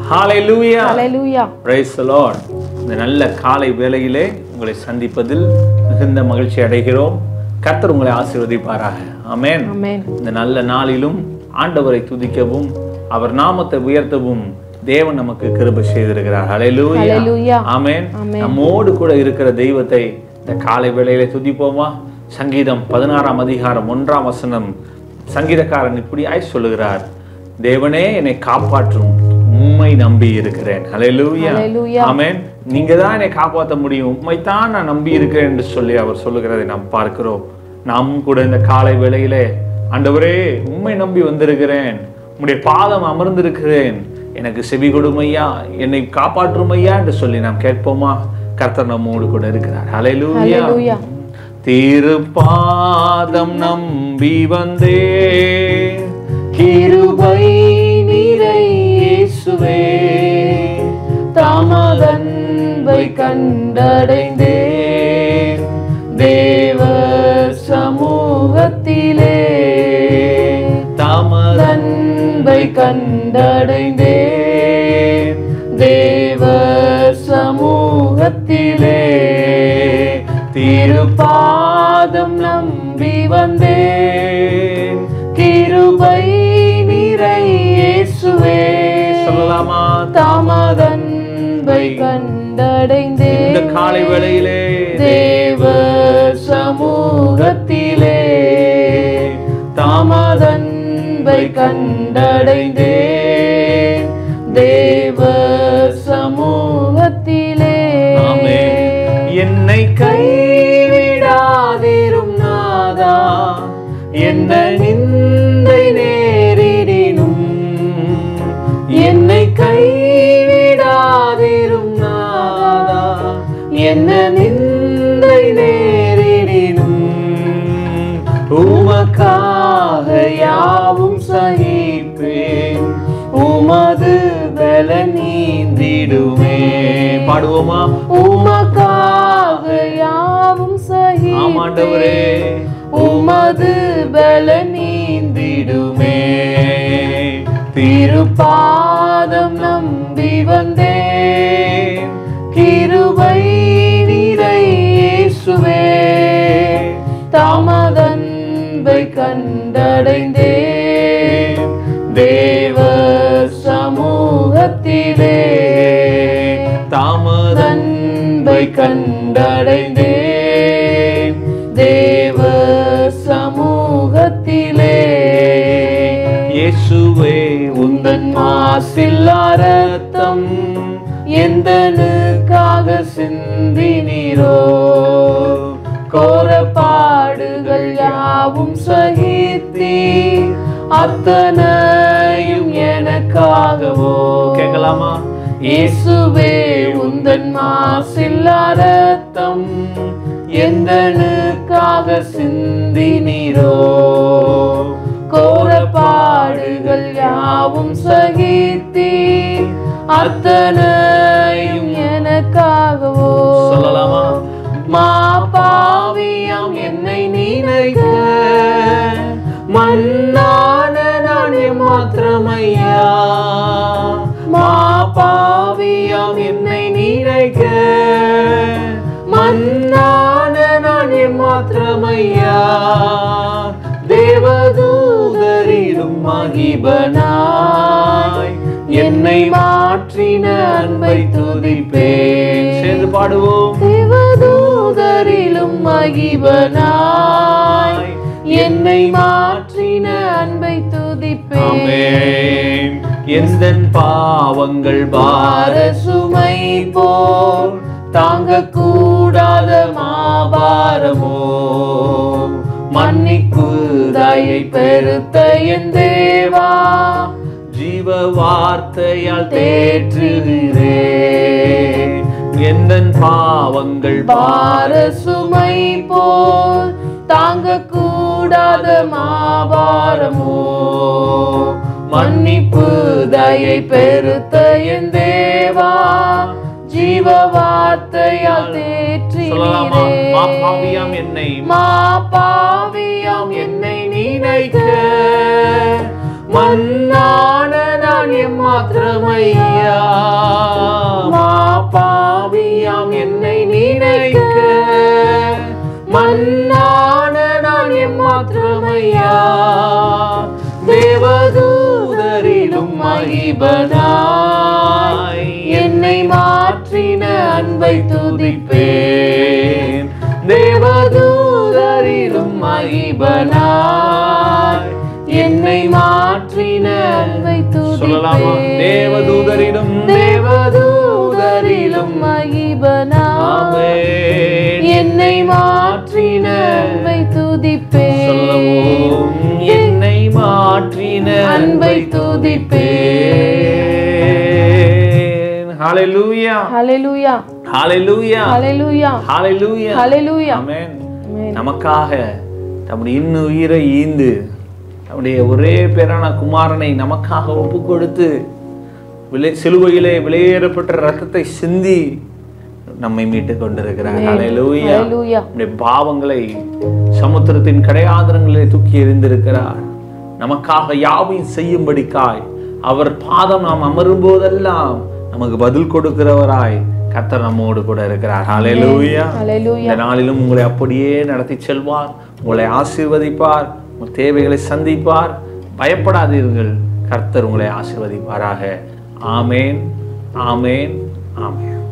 Hallelujah hallelujah praise the lord இந்த நல்ல காலை வேளையிலே உங்களை சந்திப்பதில் மிகுந்த மகிழ்ச்சி அடைகிறோம் கர்த்தர் உங்களை ஆசீர்வதிப்பாராக ஆமென் ஆமென் இந்த நல்ல நாளிலும் ஆண்டவரை துதிக்கவும் அவர் நாமத்தை உயர்த்தவும் தேவன் நமக்கு கிருபை செய்திருக்கிறார் ஹalleluya ஹalleluya ஆமென் நம்மோடு கூட இருக்கிற தெய்வத்தை இந்த காலை வேளையிலே துதிப்போமா சங்கீதம் பதினாறாம் அதிகாரம் ஒன்றாம் வசனம் சங்கீதக்காரன் இப்படியாய் சொல்லுகிறார் தேவனே என்னை காப்பாற்றும் உம்மை நம்பி இருக்கிறேன் ஹalleluya ஹalleluya ஆமென் நீங்க தான் என்னை காப்பாற்ற முடியும் உம்மை தான் நான் நம்பி இருக்கிறேன் என்று சொல்லி அவர் சொல்லுகிறதை நாம் பார்க்கிறோம் நாம் கூட இந்த காலை வேளையிலே ஆண்டவரே உம்மை நம்பி வந்திருக்கிறேன் உம்முடைய பாதம் அமர்ந்திருக்கிறேன் எனக்கு செவி கொடுமையா என்னை காப்பாற்றும் ஐயா என்று சொல்லி நாம் கேட்போமா கர்த்தர் நம்மோடு கூட இருக்கிறார் ஹalleluya ஹalleluya திருப்பாதம் நம்பி வந்தே கிருபை நிறை இயேசுவே தாமதன்பை கண்டடைந்தேன் தேவ சமூகத்திலே தாமதன்பை கண்டடைந்தேன் தேவ சமூகத்திலே திருப்பாதம் நம்பி வந்தேன் கிருபை நிறை இயேசுவே சொல்லலாமா தாமதன்பை கண்டடைந்தேன் இந்த காலை வேளையிலே தேவ சமூகத்திலே தாமதன்பை கண்டடைந்தேன் தேவ சமூகத்திலே ஆமென். என்னை கைவிடாதிரும் நாதா என்ன நிந்தை நேரிடினும் என்னை கைவிடாதிரும் நாதா என்ன நிந்தை நேரிடினும் உமக்காக யாவும் சகிப்பேன் உமது பல நீந்திடுமே பாடுவோமா உமக்காக யாவும் சகி ஆமாண்டவரே உமது பல நீந்திடுமே திருப்பாதம் நம்பி வந்தேன் கிருபை நிறை இயேசுவே தாமதன்பை கண்டடைந்தேன் தேவ சமூகத்திலே தாமதன்பை கண்டடைந்தேன் தேவ சமூகத்திலே இயேசுவே உந்தன் மாசில்லா ரத்தம் எந்தனுக்காக சிந்தினீரோ கோர பாடுகள் யாவும் சகித்தீர் அத்தனையும் எனக்காகவோ கேட்கலாமா இயேசுவே உந்தன் மாசில்லா ரத்தம் எந்தனுக்காக சிந்தினீரோ கோர பாடுகள் யாவும் சகித்தீர் அத்தனையும் எனக்காகவோ சொல்லலாமா மா பாவியாம் என்னை நினைக்க மன்னான நான் மாத்திரமையா மா பாவியாம் என்னை நினைக்க மன்னான நான் மாத்திரமையா தேவதூதரிலும் மகிபனாய் என்னை மாற்றின அன்பை துதிப்பேன் சேர்ந்து பாடுவோம் தேவதூதரிலும் மகிபனாய் என்னை மாற்றின அன்பை துதிப்பேன் ஆமென் எந்தன் பாவங்கள் பார பார சுமை போல் தாங்க கூடாத மாபாரமோ மன்னிப்பு தயை பெருத்த என் தேவா ஜீவ வார்த்தையால் தேற்றுகிறேன் எந்தன் பாவங்கள் பார சுமை போல் தாங்க கூடாத மாபாரமோ மன்னிப்பு தயை பெருத்த என் தேவா ஜீவ வார்த்தையால் சொல்லலாமா மா தேற்றி பாவியாம் என்னை மா பாவியாம் என்னை நினைக்க மன்னான நான் நான் எம்மாத்திரமையா மா பாவியாம் என்னை நினைக்க மண்ணான நான் எம்மாத்திரமையா தேவதூதரிலும் மகிபனாய் என்னை மாற்றின அன்பை துதிப்பேன் தேவதூதரிலும் மகிபனாய் என்னை மாற்றின அன்பை சொல்லலாமா துதிப்பேன். தேவதூதரிலும் தேவதூதரிலும் ஆமென். என்னை மாற்றின அன்பை துதிப்பேன் சொல்லவும் என்னை மாற்றின அன்பை துதிப்பேன் ஹalleluya ஹalleluya ஹalleluya ஹalleluya ஹalleluya ஹalleluya ஆமென் ஆமென். நமக்காக தம்முடைய இன்னும் உயிரை ஈந்து நம்முடைய ஒரே பேரான குமாரனை நமக்காக ஒப்பு கொடுத்து விலை சிலுவையிலே விலையேறப்பட்ட ரத்தத்தை சிந்தி நம்மை மீட்டு கொண்டிருக்கிறார் ஹalleluya ஹalleluya நம்முடைய பாவங்களை சமுத்திரத்தின் கடையாதரங்களிலே தூக்கி எறிந்திருக்கிறார் நமக்காக யாவையும் செய்யும்படிக்காய் அவர் பாதம் நாம் அமரும் போதெல்லாம் நமக்கு பதில் கொடுக்கிறவராய் கர்த்தர் நம்மோடு கூட இருக்கிறார் ஹalleluya ஹalleluya இந்த நாளிலும் உங்களை அப்படியே நடத்தி செல்வார் உங்களை ஆசீர்வதிப்பார் உங்கள் தேவைகளை சந்திப்பார் பயப்படாதீர்கள் கர்த்தர் உங்களை ஆசீர்வதிப்பாராக ஆமேன் ஆமேன் ஆமேன்